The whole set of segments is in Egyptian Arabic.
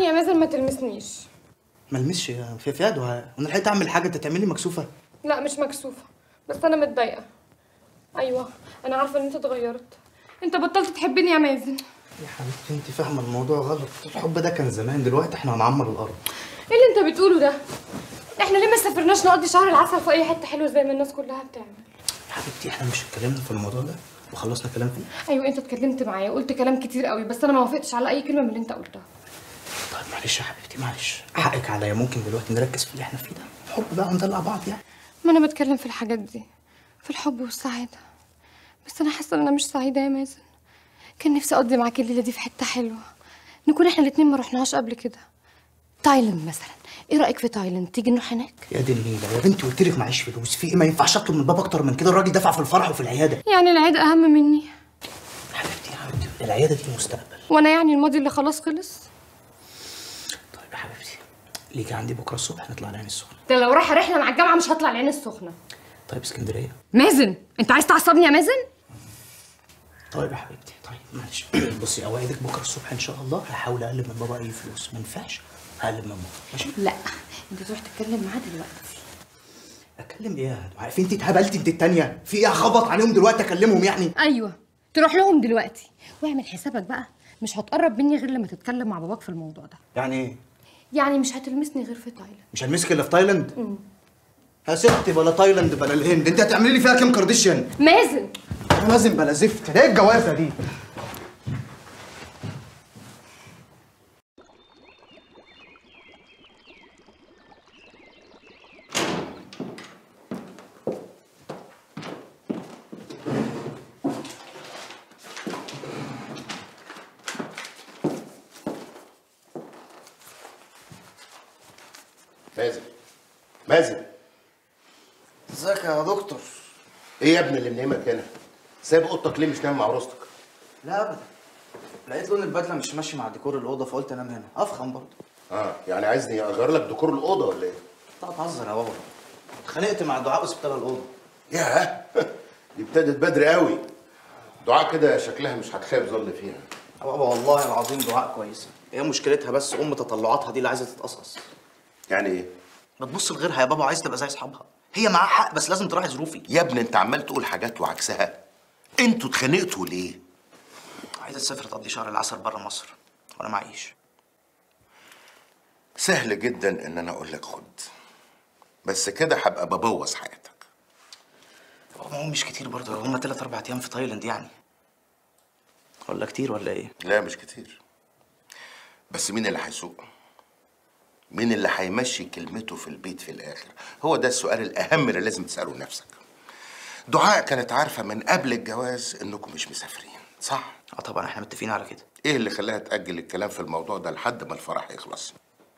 يا مازن ما تلمسنيش ما المسش يا في فيها دعاء وانا لحقت اعمل حاجه انت تعملي مكسوفه لا مش مكسوفه بس انا متضايقه ايوه انا عارفه ان انت اتغيرت انت بطلت تحبني يا مازن يا حبيبتي انت فاهمه الموضوع غلط الحب ده كان زمان دلوقتي احنا هنعمر الارض ايه اللي انت بتقوله ده احنا ليه ما سافرناش نقضي شهر العسل في اي حته حلوه زي ما الناس كلها بتعمل يا حبيبتي احنا مش اتكلمنا في الموضوع ده وخلصنا كلام فيه ايوه انت اتكلمت معايا وقلت كلام كتير قوي بس انا ما وافقتش على اي كلمه من اللي انت قلتها طيب معلش يا حبيبتي معلش حقك عليا ممكن دلوقتي نركز في اللي احنا فيه ده الحب بقى وندلع بعض يعني ما انا بتكلم في الحاجات دي في الحب والسعاده بس انا حاسه ان انا مش سعيده يا مازن كان نفسي اقضي معاك الليله دي في حته حلوه نكون احنا الاتنين ما رحناش قبل كده تايلاند مثلا ايه رايك في تايلاند تيجي نروح هناك يا دي النيله يا بنتي قلت لك معيش فلوس في ايه ما ينفعش اطلب من بابا اكتر من كده الراجل دفع في الفرح وفي العياده يعني العيد اهم مني حبيبتي يا حبيبتي العياده دي مستقبل وانا يعني الماضي اللي خلاص خلص طيب يا حبيبتي ليكي عندي بكره الصبح نطلع العين السخنه ده لو رايحه رحله مع الجامعه مش هطلع العين السخنه طيب اسكندريه مازن انت عايز تعصبني يا مازن طيب يا حبيبتي طيب معلش بصي اوعدك بكره الصبح ان شاء الله هحاول اقلب من بابا اي فلوس ما ينفعش هقلب من بابا ماشي لا انت تروح تتكلم معاه دلوقتي اكلم ايه يا دعاء في انت اتهبلتي انت التانيه في ايه هخبط عليهم دلوقتي اكلمهم يعني ايوه تروح لهم دلوقتي واعمل حسابك بقى مش هتقرب مني غير لما تتكلم مع باباك في الموضوع ده يعني ايه يعني مش هتلمسني غير في تايلاند مش هنمسك الا في تايلاند يا ستي بلا تايلاند بلا الهند انت هتعملي لي فيها كام كارديشيان مازن لازم بلا زفت ده ايه الجوازه دي مازن مازن ازيك يا دكتور ايه يا ابني اللي منيمك هنا سايب اوضتك ليه مش نايم مع عروستك لا ابدا لقيت لون البدله مش ماشي مع ديكور الاوضه فقلت انام هنا افخم برضه اه يعني عايزني اغير لك ديكور الاوضه ولا ايه انت هتهزر يا بابا اتخانقت مع دعاء وسبت لها الاوضه ياه دي ابتدت بدري قوي دعاء كده شكلها مش هتخيب ظل فيها يا بابا والله العظيم دعاء كويسه هي مشكلتها بس ام تطلعاتها دي اللي عايزه تتقصقص يعني ايه بتبص لغيرها يا بابا وعايزه تبقى زي اصحابها هي معاها حق بس لازم تراعي ظروفي يا ابني انت عمال تقول حاجات وعكسها انتوا اتخانقتوا ليه عايزه تسافر تقضي شهر العسل بره مصر وانا معيش سهل جدا ان انا اقول لك خد بس كده هبقى ببوظ حياتك بابا هو مش كتير برضه هما تلات اربع ايام في تايلاند يعني ولا كتير ولا ايه لا مش كتير بس مين اللي هيسوق مين اللي هيمشي كلمته في البيت في الاخر هو ده السؤال الاهم اللي لازم تساله لنفسك دعاء كانت عارفه من قبل الجواز انكم مش مسافرين صح اه طبعا احنا متفقين على كده ايه اللي خلاها تاجل الكلام في الموضوع ده لحد ما الفرح يخلص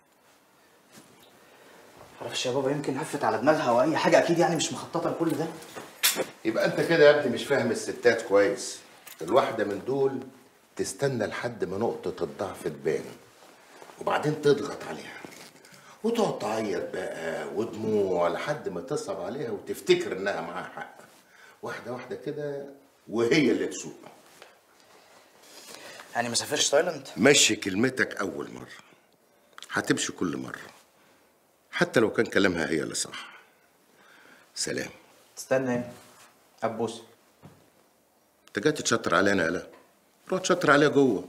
معرفش يا بابا يمكن هفت على دماغها او اي حاجه اكيد يعني مش مخططه لكل ده يبقى انت كده يا ابني مش فاهم الستات كويس الواحده من دول تستنى لحد ما نقطه الضعف تبان وبعدين تضغط عليها وتقعد تعيط بقى ودموع لحد ما تصعب عليها وتفتكر انها معاها حق واحده واحده كده وهي اللي تسوق يعني ما سافرش تايلاند مشي كلمتك اول مره هتمشي كل مره حتى لو كان كلامها هي اللي صح سلام استنى هنا ابوس انت جاي تتشطر علينا يالا روح تشطر عليها جوه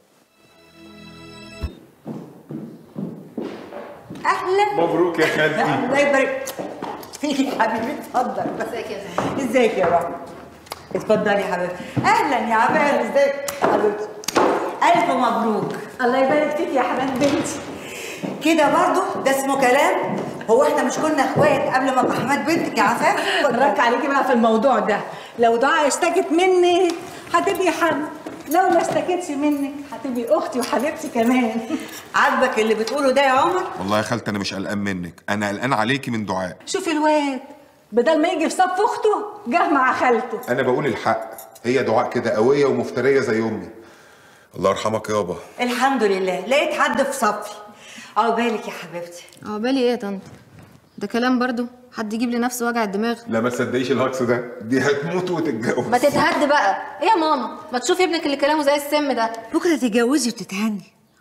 اهلا مبروك يا خالتي الله يبارك فيك يا حبيبي اتفضل ازيك يا زلمه ازيك يا رب اتفضلي يا حبيبتي اهلا يا عبال ازيك يا حبيبتي الف مبروك الله يبارك فيك يا حبيبه بنتي كده برضو ده اسمه كلام هو احنا مش كنا اخوات قبل ما ابقى حماد بنتك يا عفاف برك عليكي بقى في الموضوع ده لو دعاء اشتكت مني هتبقي حد لو ما اشتكتش منك هتبقي اختي وحبيبتي كمان عاجبك اللي بتقوله ده يا عمر والله يا خالتي انا مش قلقان منك انا قلقان عليكي من دعاء شوفي الواد بدل ما يجي في صف اخته جه مع خالته انا بقول الحق هي دعاء كده قويه ومفتريه زي امي الله يرحمك يابا الحمد لله لقيت حد في صفي عقبالك يا حبيبتي عقبالي ايه يا طنط ده كلام برضو حد يجيب لنفسه وجع الدماغ لا ما تصدقيش الهجص ده دي هتموت وتتجوز ما تتهد بقى ايه يا ماما ما تشوفي ابنك اللي كلامه زي السم ده بكره تتجوزي وتتهني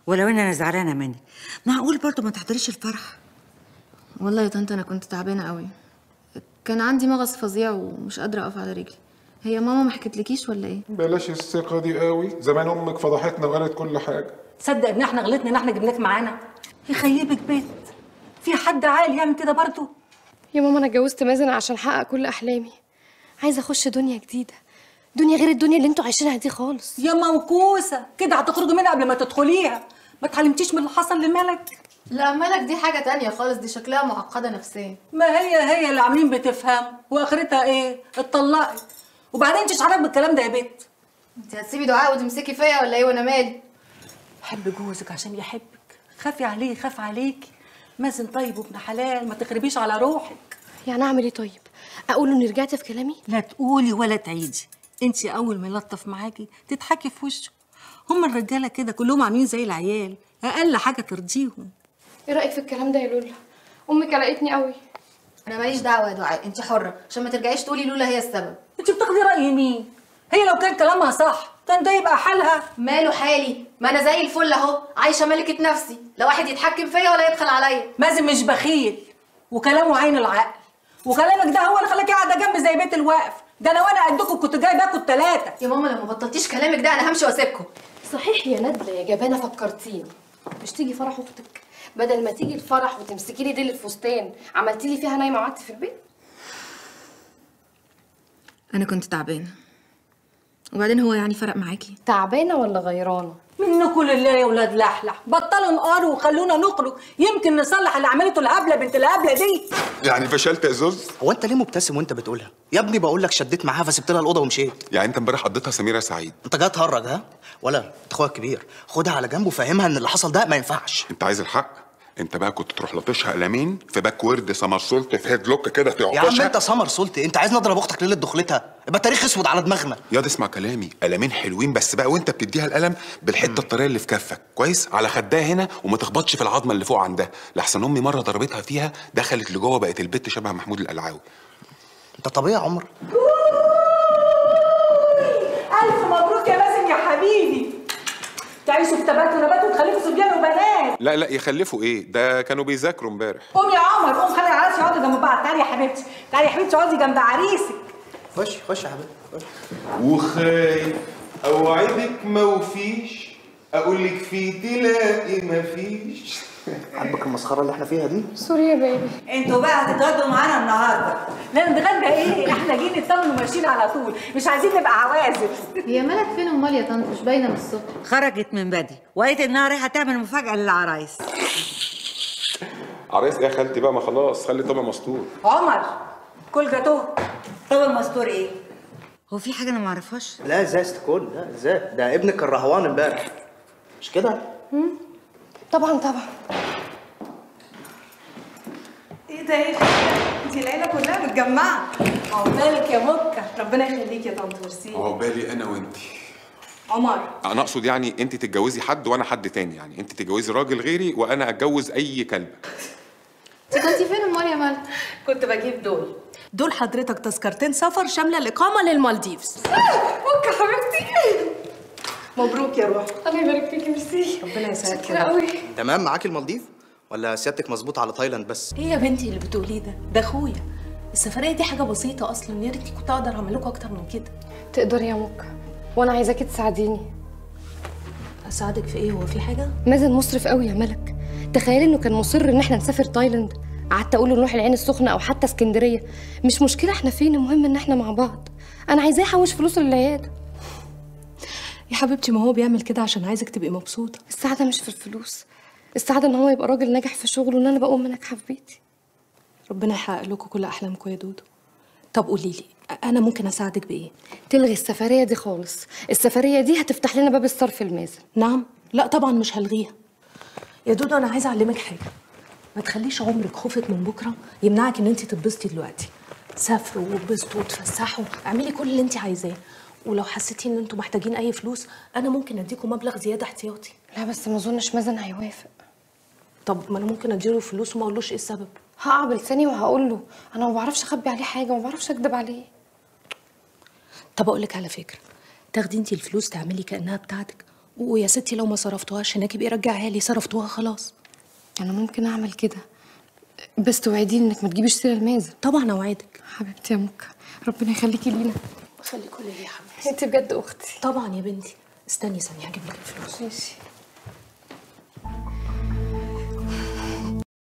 ولو ان انا زعلانه منك معقول برضه ما تحضريش الفرح والله يا طنط انا كنت تعبانه قوي كان عندي مغص فظيع ومش قادره اقف على رجلي هي ماما ما حكتلكيش ولا ايه بلاش الثقة دي قوي زمان أمك فضحتنا وقالت كل حاجة تصدق ان احنا غلطنا ان احنا جبناك معانا يخيبك بيت في حد عاقل يعمل كده برضه يا ماما انا اتجوزت مازن عشان احقق كل احلامي عايزه اخش دنيا جديده دنيا غير الدنيا اللي انتوا عايشينها دي خالص يا موكوسه كده هتخرجي منها قبل ما تدخليها ما اتعلمتيش من اللي حصل لملك لا مالك دي حاجه تانية خالص دي شكلها معقده نفسيا ما هي هي اللي عاملين بتفهم واخرتها ايه اتطلقت وبعدين انت عارف بالكلام ده يا بنت انت هتسيبي دعاء وتمسكي فيا ولا ايه وانا مالي حب جوزك عشان يحبك خافي عليه خاف عليكي مازن طيب وابن حلال ما تخربيش على روحك يعني اعمل ايه طيب اقول له اني رجعت في كلامي لا تقولي ولا تعيدي انت اول ما يلطف معاكي تضحكي في وشه هما الرجاله كده كلهم عاملين زي العيال اقل حاجه ترضيهم ايه رايك في الكلام ده يا لولا امك قلقتني قوي انا ماليش دعوه يا دعاء انت حره عشان ما ترجعيش تقولي لولا هي السبب انت بتاخدي راي مين هي لو كان كلامها صح كان ده يبقى حالها ماله حالي ما انا زي الفل اهو عايشه ملكه نفسي لا واحد يتحكم فيا ولا يبخل عليا مازن مش بخيل وكلامه عين العقل وكلامك ده هو اللي خلاكي قاعده جنبي زي بيت الوقف ده انا وانا قدكم كنت جايبه اكل ثلاثه يا ماما لو ما بطلتيش كلامك ده انا همشي واسيبكم صحيح يا ندله يا جبانه فكرتيني مش تيجي فرح اختك بدل ما تيجي الفرح وتمسكي لي ديل الفستان عملتي لي فيها نايمه وقعدتي في البيت انا كنت تعبانه وبعدين هو يعني فرق معاكي تعبانه ولا غيرانه منكم لله يا ولاد لحلح بطلوا نقاروا وخلونا نخرج يمكن نصلح اللي عملته الهبله بنت الهبله دي يعني فشلت يا زوز هو انت ليه مبتسم وانت بتقولها يا ابني بقول لك شديت معاها فسبت لها الاوضه ومشيت يعني أنت امبارح قضيتها سميرة سعيد انت جاي تهرج ها ولا انت اخويا الكبير خدها على جنب وفهمها ان اللي حصل ده ما ينفعش أنت عايز الحق أنت بقى كنت تروح لطشها قلمين في باك ورد سمرسولت في هيد لوك كده يا عم تعطشها انت سمر سلطي انت عايز نضرب اختك ليله دخلتها يبقى تاريخ اسود على دماغنا ياض اسمع كلامي قلمين حلوين بس بقى وانت بتديها القلم بالحته الطريه اللي في كفك كويس على خدها هنا وما تخبطش في العظمه اللي فوق عندها لحسن امي مره ضربتها فيها دخلت لجوه بقت البت شبه محمود القلعاوي انت طبيعي يا عمر الف مبروك يا مازن يا حبيبي تعيشوا في تبات ونبات وتخلفوا صبيان وبنات لا لا يخلفوا ايه ده كانوا بيذاكروا امبارح قوم يا عمر قوم خلي العرايس يقعدوا جنب بعض تعالي يا حبيبتي تعالي يا حبيبتي اقعدي جنب عريسك خش خش يا حبيبي خش وخايف اوعدك ما وفيش اقول لك في تلاقي ما فيش عاجبك المسخره اللي احنا فيها دي سوري يا بيبي انتوا بقى هتتغدوا معانا النهارده لا نتغدى ايه احنا جايين نطمن وماشيين على طول مش عايزين نبقى عوازل هي مالك فين امال يا طنط مش باينه من الصبح خرجت من بدري وقالت انها رايحه تعمل مفاجاه للعرايس عرايس ايه يا خالتي بقى ما خلاص خلي طبع مستور عمر كل جاتوه طب المستور ايه هو في حاجه انا ما اعرفهاش لا ازاي استكون لا ازاي ده ابنك كان رهوان امبارح مش كده طبعا طبعا ايه ده ايه انت العيله كلها متجمعه عقبالك يا مكه ربنا يخليك يا طنط ميرسي عقبالي انا وانت عمر انا اقصد يعني انت تتجوزي حد وانا حد تاني يعني انت تتجوزي راجل غيري وانا اتجوز اي كلب انت كنتي فين امال يا مالك كنت بجيب دول دول حضرتك تذكرتين سفر شامله الاقامه للمالديفز اوكي حبيبتي مبروك يا روح الله يبارك فيكي ميرسي ربنا يسعدك شكرا يا رب. قوي تمام معاكي المالديف ولا سيادتك مظبوط على تايلاند بس ايه يا بنتي اللي بتقوليه ده ده اخويا السفريه دي حاجه بسيطه اصلا يا ريتني كنت اقدر اعمل لكم اكتر من كده تقدري يا مكة وانا عايزاكي تساعديني اساعدك في ايه هو في حاجه مازن مصرف قوي يا ملك تخيلي انه كان مصر ان احنا نسافر تايلاند قعدت اقول له نروح العين السخنه او حتى اسكندريه مش مشكله احنا فين المهم ان احنا مع بعض انا عايزاه يحوش فلوس للعياده يا حبيبتي ما هو بيعمل كده عشان عايزك تبقي مبسوطه السعاده مش في الفلوس السعاده ان هو يبقى راجل ناجح في شغله وان انا بقوم ناجحه في بيتي ربنا يحقق لكم كل احلامكم يا دودو طب قولي لي انا ممكن اساعدك بايه تلغي السفريه دي خالص السفريه دي هتفتح لنا باب الصرف المازن نعم لا طبعا مش هلغيها يا دودو انا عايزه اعلمك حاجه ما تخليش عمرك خوفك من بكره يمنعك ان انت تتبسطي دلوقتي سافروا واتبسطوا وتفسحوا اعملي كل اللي انت عايزاه ولو حسيتي ان انتوا محتاجين اي فلوس انا ممكن اديكم مبلغ زياده احتياطي لا بس ما اظنش مازن هيوافق طب ما انا ممكن اديله فلوس وما اقولوش ايه السبب هقع بلساني وهقول له انا ما بعرفش اخبي عليه حاجه وما بعرفش اكدب عليه طب اقول لك على فكره تاخدي انت الفلوس تعملي كانها بتاعتك ويا ستي لو ما صرفتوهاش هناك يبقى رجعها لي صرفتوها خلاص انا ممكن اعمل كده بس توعديني انك ما تجيبيش سيره المازن طبعا اوعدك حبيبتي يا مكة ربنا يخليكي لينا خلي كل اللي يا حبيبتي انت بجد اختي طبعا يا بنتي استني ثانيه هجيب لك الفلوس ماشي